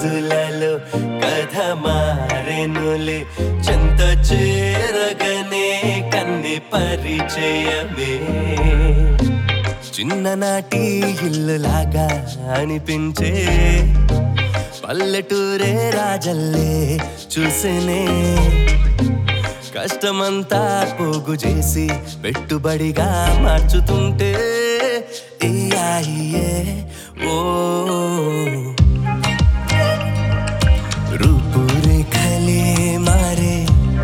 రోజులలో కథ మారెనులే చెంత చేరగనే కన్ని పరిచయమే చిన్ననాటి ఇల్లులాగా అనిపించే పల్లెటూరే రాజల్లే చూసేనే కష్టమంతా పోగు చేసి పెట్టుబడిగా మార్చుతుంటే ఈ ఆయియే ఓ రూపురేఖలే మారే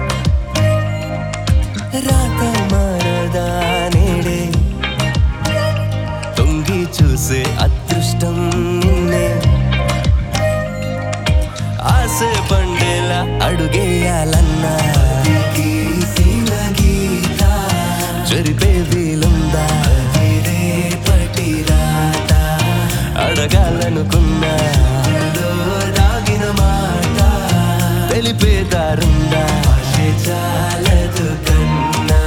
రాత మారదా నేడే తొంగి చూసే అదృష్టం నిన్నే ఆశ పండేలా అడుగేయాలన్నా జరిపే వీలుందా రేపటి రాత అడగాలనుకున్నా ఏదో దాగిన మాట తెలిపేదారుందా ఆశే చాలదు కన్నా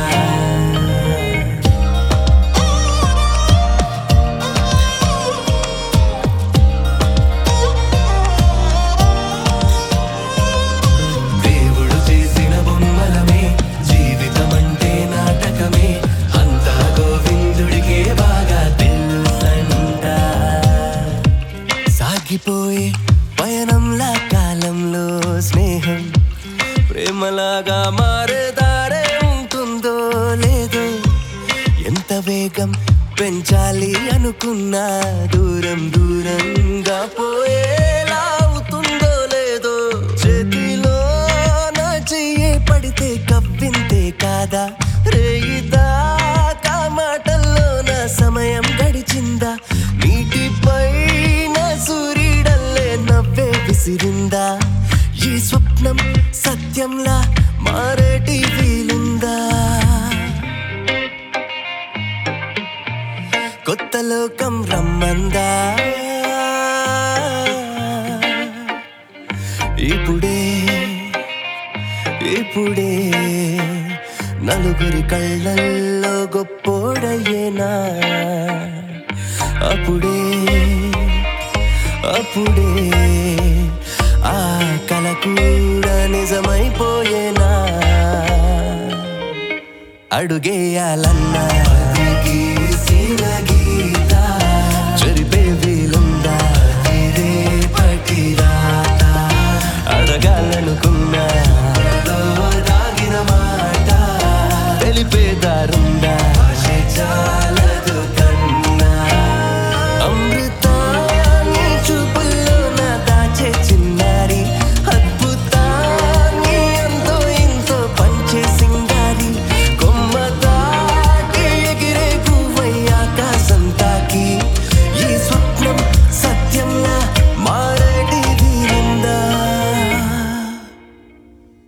దేవుడు చేసిన బొమ్మలమే జీవితమంటే నాటకమే అంతా గోవిందుడికే బాగా తెలుసంట సాగిపోయే పయనంలా కాలంలో స్నేహం ప్రేమలాగా మారేదారే ఉంటుందో లేదో ఎంత వేగం పెంచాలి అనుకున్నా దూరం దూరంగా పోయేలా అవుతుందో లేదో చేతిలో నా చెయ్యే పడితే కవ్వింతే కాదా రేయిదాకా మాటల్లో నా సమయం గడిచిందా నీటిపై నా సూర్యుడల్లే నవ్వే విసిరిందా ఈ స్వప్నం సత్యంలా మారేటి వీలుందా కొత్త లోకం రమ్మందా ఇప్పుడే ఇప్పుడే నలుగురి కళ్ళల్లో గొప్పోడయ్యేనా అప్పుడే అప్పుడే ఆ కల కూడా నిజమైపోయేనా అడుగేయాలన్నా